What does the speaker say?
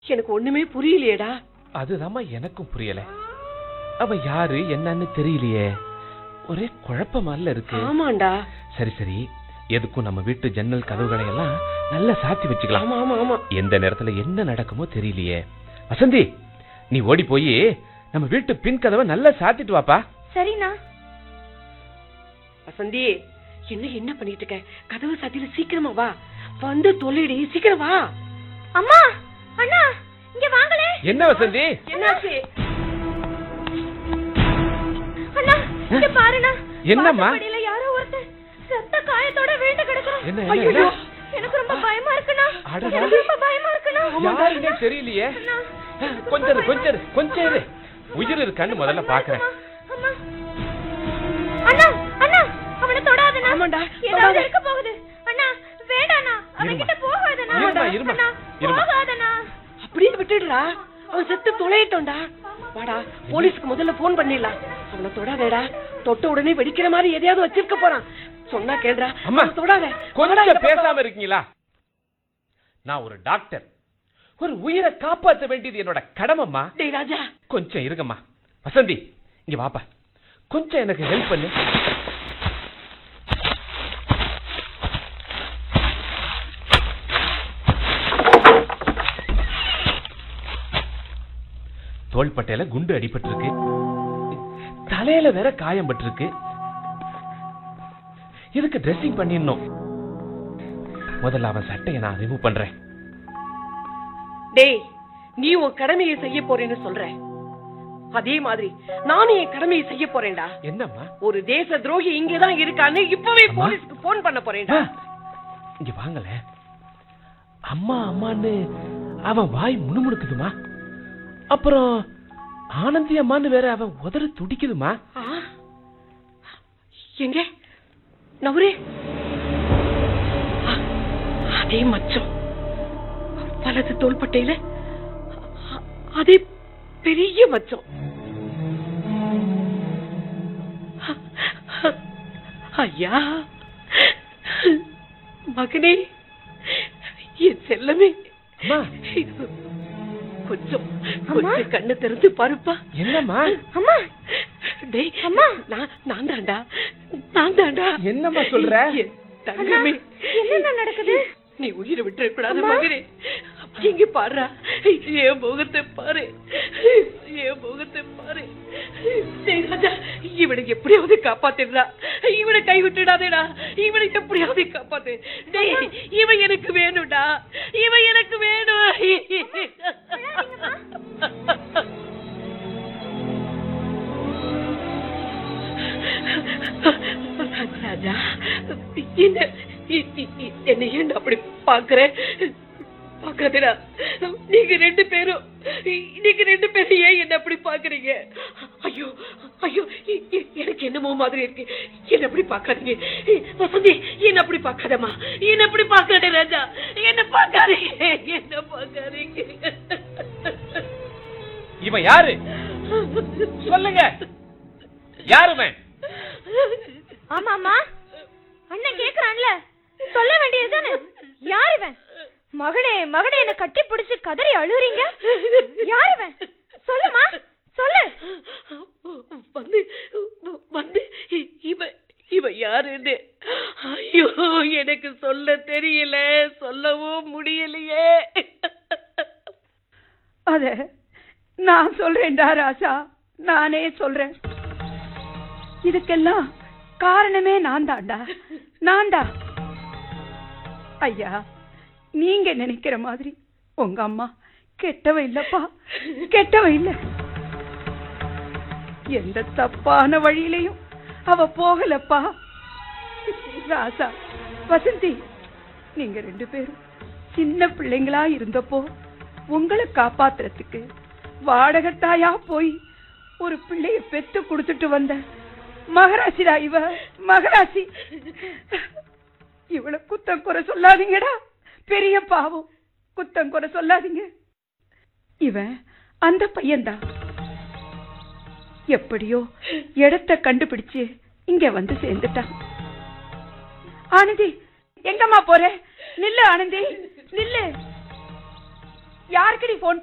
எனக்கு ஒண்ணுமே புரியலையேடா அதுதாம்மா எனக்கும் புரியல அவ யாரு என்னன்னு தெரியலையே ஒரே குழப்பமால இருக்கு ஆமாண்டா சரி சரி எதுக்கும் நம்ம வீட்டு ஜன்னல் கதவுகளை எல்லாம் நல்லா சாத்தி வச்சுக்கலாம் ஆமா ஆமா ஆமா எந்த நேரத்துல என்ன நடக்குமோ தெரியலையே வசந்தி நீ ஓடி போய் நம்ம வீட்டு பின் கதவை நல்லா சாத்திட்டு வாப்பா சரிண்ணா வசந்தி என்ன என்ன பண்ணிட்டு இருக்க கதவு சாத்திட்டு சீக்கிரமா வா வந்து தொலைடி சீக்கிரம் வா அம்மா அண்ணா இங்க வாங்களே என்ன வசந்தி என்னாச்சு அண்ணா இங்க பாருண்ணா என்னம்மா? வாசப்படியில யாரோ ஒருத்தர் ரத்த காயத்தோட விழுந்து கிடக்குறான் என்ன, என்ன, ஐயோ. என்ன? எனக்கு ரொம்ப பயமா இருக்குண்ணா அடடா. எனக்கு ரொம்ப பயமா இருக்குண்ணா யாருன்னே தெரியலையே அண்ணா, எனக்கு கொஞ்சம் இரு, ரொம்ப கொஞ்சம் இரு, கொஞ்சம் இரு. உயிர் இருக்கான்னு முதல்ல பாக்குறேன் அம்மா. அண்ணா அண்ணா அவனை தொடாதண்ணா ஆமாண்டா, ஏதாவது தொடாத. இருக்க போகுது அண்ணா வேண்டாண்ணா அவன் இருமா. கிட்ட போகாதண்ணா இருமா, இருமா, அண்ணா, இருமா. போகாதண்ணா அப்படியே விட்டுடுறா அவன் செத்து தொலையட்டோம்டா வாடா போலீஸ்க்கு முதல்ல போன் பண்ணிடலாம் அவனை தொடாதேடா தொட்ட உடனே வெடிக்கிற மாதிரி எதையாவது வச்சிருக்க போறான் சொன்னா கேளுடா அம்மா அவனை தொடாத வாடா, இந்த கொஞ்சம் பக்கம். பேசாம இருக்கீங்களா நான் ஒரு டாக்டர் ஒரு உயிரை காப்பாற்ற வேண்டியது என்னோட கடமைம்மா டேய் ராஜா கொஞ்சம் இருங்கம்மா வசந்தி இங்க வாப்பா கொஞ்சம் எனக்கு ஹெல்ப் பண்ணு தோள்பட்டையில குண்டு அடிபட்டிருக்கு தலையில வேற காயம் பட்டிருக்கு இதுக்கு ட்ரெஸ்ஸிங் பண்ணிடணும் முதல்ல அவன் சட்டையை நான் ரிமூவ் பண்றேன் டேய் நீ உன் கடமையை செய்ய போறேன்னு சொல்ற அதே மாதிரி நானும் என் கடமையை செய்ய போறேன்டா என்னம்மா ஒரு தேச துரோகி இங்கதான் இருக்கான்னு இப்பவே அம்மா. போலீஸ்க்கு போன் பண்ண போறேன்டா ஆ, இங்க வாங்கல அம்மா அம்மான்னு அவன் வாய் முணுமுணுக்குதுமா அப்புறம் ஆனந்தி அம்மான்னு வேற அவன் உதறு துடிக்குதுமா ஆ? எங்க நவரே ஆ, அதே மச்சம் வலது தோள்பட்டையில அ- அதே பெரிய மச்சம் ஐயா மகனே என் செல்லமே அம்மா கொஞ்சம் அம்மா? கொஞ்சம் கண்ணு திறந்து பாருப்பா என்னம்மா அம்மா டேய் அம்மா. நான் நான் தான்டா நான் தான்டா என்னம்மா சொல்ற? என் தங்கமே என்னண்ணா நடக்குது நீ உயிரை விட்டுற கூடாது அம்மா. மகனே இங்க பாருடா என் முகத்தை பாரு என் முகத்தை பாரு டேய் ராஜா இவனை எப்படியாவது காப்பாத்திடுறா இவனை கை விட்டுடாதேடா இவனை எப்படியாவது காப்பாத்து டேய் இவன் எனக்கு வேணும்டா இவன் எனக்கு வேணும் ராஜா என்ன இ- இ- இ- என்னை ஏன் அப்படி பாக்குற பாக்காதடா நீங்க ரெண்டு பேரும் நீங்க ரெண்டு பேரும் ஏன் என்ன அப்படி பாக்குறீங்க ஐயோ ஐயோ இ- இ- எனக்கு என்னமோ மாதிரி இருக்கு என்ன அப்படி பாக்காதீங்க வசந்தி என்ன அப்படி பாக்காதம்மா என்ன அப்படி பாக்காத ராஜா என்ன பாக்காதீங்க என்ன பாக்காதீங்க இவன் யாரு சொல்லுங்க யாருவன் ஆமா அம்மா அண்ணன் கேக்குறான்ல சொல்ல வேண்டியதுதானே யார் இவன் மகனே மகனே என்ன கட்டி பிடிச்சு கதறி அழுறீங்க யார் இவன் சொல்லுமா சொல்லு வந்து வந்து இ- இவ இவ யாருன்னு ஐயோ எனக்கு சொல்ல தெரியல சொல்லவும் முடியலையே அத நான் சொல்றேன்டா ராசா நானே சொல்றேன் இதுக்கெல்லாம் காரணமே நான் தான்டா நான்டா ஐயா நீங்க நினைக்கிற மாதிரி உங்க அம்மா கெட்டவ இல்லப்பா கெட்டவ இல்ல எந்த தப்பான வழியிலையும் அவ போகலப்பா ராசா வசந்தி நீங்க ரெண்டு பேரும் சின்ன பிள்ளைங்களா இருந்தப்போ உங்களை காப்பாத்துறதுக்கு வாடகத்தாயா போய் ஒரு பிள்ளைய பெத்து கொடுத்துட்டு வந்த மகராசிடா இவ மகராசி இவள குத்தம் குறை சொல்லாதீங்கடா பெரிய பாவம் குத்தம் குறை சொல்லாதீங்க இவன் அந்த பையன்தான் எப்படியோ இடத்த கண்டுபிடிச்சு இங்க வந்து சேர்ந்துட்டான் ஆனந்தி எங்கம்மா போற நில்லு ஆனந்தி நில்லு யாருக்குடி போன்